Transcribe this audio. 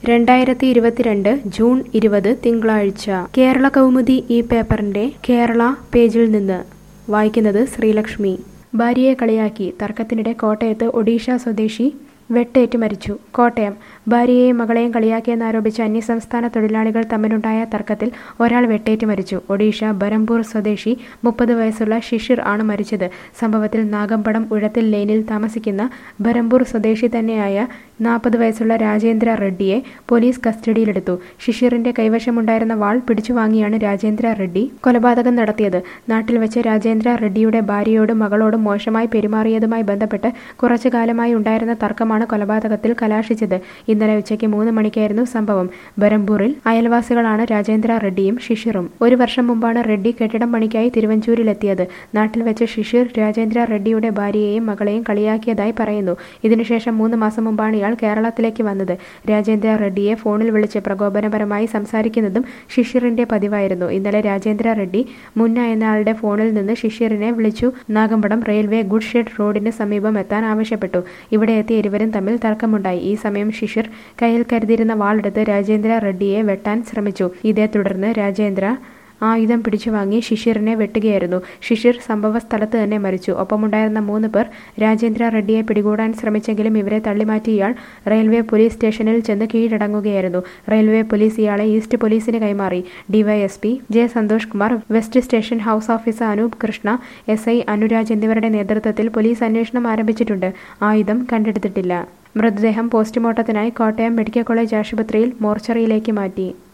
രണ്ടായിരത്തി ഇരുപത്തിരണ്ട് ജൂൺ ഇരുപത് തിങ്കളാഴ്ച കേരള കൗമുദി ഈ പേപ്പറിന്റെ കേരള പേജിൽ നിന്ന് വായിക്കുന്നത് ശ്രീലക്ഷ്മി ഭാര്യയെ കളിയാക്കി തർക്കത്തിനിടെ കോട്ടയത്ത് ഒഡീഷ സ്വദേശി വെട്ടേറ്റ് മരിച്ചു കോട്ടയം ഭാര്യയെയും മകളെയും കളിയാക്കിയെന്നാരോപിച്ച് അന്യസംസ്ഥാന തൊഴിലാളികൾ തമ്മിലുണ്ടായ തർക്കത്തിൽ ഒരാൾ വെട്ടേറ്റ് മരിച്ചു ഒഡീഷ ബരംപൂർ സ്വദേശി മുപ്പത് വയസ്സുള്ള ശിഷിർ ആണ് മരിച്ചത് സംഭവത്തിൽ നാഗമ്പടം ഉഴത്തിൽ ലെയിനിൽ താമസിക്കുന്ന ബരംപൂർ സ്വദേശി തന്നെയായ നാൽപ്പത് വയസ്സുള്ള രാജേന്ദ്ര റെഡ്ഡിയെ പോലീസ് കസ്റ്റഡിയിലെടുത്തു ഷിഷിറിന്റെ കൈവശമുണ്ടായിരുന്ന വാൾ പിടിച്ചു വാങ്ങിയാണ് രാജേന്ദ്ര റെഡ്ഡി കൊലപാതകം നടത്തിയത് നാട്ടിൽ വെച്ച് രാജേന്ദ്ര റെഡ്ഡിയുടെ ഭാര്യയോടും മകളോടും മോശമായി പെരുമാറിയതുമായി ബന്ധപ്പെട്ട് കുറച്ചു കാലമായി ഉണ്ടായിരുന്ന തർക്കമാണ് കൊലപാതകത്തിൽ കലാശിച്ചത് ഇന്നലെ ഉച്ചയ്ക്ക് മൂന്ന് മണിക്കായിരുന്നു സംഭവം ബരംപൂരിൽ അയൽവാസികളാണ് രാജേന്ദ്ര റെഡ്ഡിയും ഷിഷിറും ഒരു വർഷം മുമ്പാണ് റെഡ്ഡി കെട്ടിടം പണിക്കായി തിരുവഞ്ചൂരിലെത്തിയത് നാട്ടിൽ വെച്ച് ഷിഷിർ രാജേന്ദ്ര റെഡ്ഡിയുടെ ഭാര്യയെയും മകളെയും കളിയാക്കിയതായി പറയുന്നു ഇതിനുശേഷം മൂന്ന് മാസം മുമ്പാണ് ഇയാൾ കേരളത്തിലേക്ക് വന്നത് രാജേന്ദ്ര റെഡ്ഡിയെ ഫോണിൽ വിളിച്ച് പ്രകോപനപരമായി സംസാരിക്കുന്നതും ഷിഷിറിന്റെ പതിവായിരുന്നു ഇന്നലെ രാജേന്ദ്ര റെഡ്ഡി മുന്ന എന്നയാളുടെ ഫോണിൽ നിന്ന് ഷിഷിറിനെ വിളിച്ചു നാഗമ്പടം റെയിൽവേ ഗുഡ് ഷെഡ് റോഡിന് സമീപം എത്താൻ ആവശ്യപ്പെട്ടു ഇവിടെ എത്തിയ ഇരുവരും തമ്മിൽ തർക്കമുണ്ടായി ഈ സമയം ഷിഷിർ കയ്യിൽ കരുതിയിരുന്ന വാളെടുത്ത് രാജേന്ദ്ര റെഡ്ഡിയെ വെട്ടാൻ ശ്രമിച്ചു ഇതേ തുടർന്ന് രാജേന്ദ്ര ആയുധം പിടിച്ചു വാങ്ങി ഷിഷിറിനെ വെട്ടുകയായിരുന്നു ഷിഷിർ സംഭവ സ്ഥലത്ത് തന്നെ മരിച്ചു ഒപ്പമുണ്ടായിരുന്ന മൂന്ന് പേർ രാജേന്ദ്ര റെഡ്ഡിയെ പിടികൂടാൻ ശ്രമിച്ചെങ്കിലും ഇവരെ തള്ളിമാറ്റി ഇയാൾ റെയിൽവേ പോലീസ് സ്റ്റേഷനിൽ ചെന്ന് കീഴടങ്ങുകയായിരുന്നു റെയിൽവേ പോലീസ് ഇയാളെ ഈസ്റ്റ് പോലീസിന് കൈമാറി DYSP J Santhosh Kumar west station house officer Anoop Krishna S I Anuraj എന്നിവരുടെ നേതൃത്വത്തിൽ പോലീസ് അന്വേഷണം ആരംഭിച്ചിട്ടുണ്ട് ആയുധം കണ്ടെടുത്തിട്ടില്ല മൃതദേഹം പോസ്റ്റ്മോർട്ടത്തിനായി കോട്ടയം മെഡിക്കൽ കോളേജ് ആശുപത്രിയിൽ മോർച്ചറിയിലേക്ക് മാറ്റി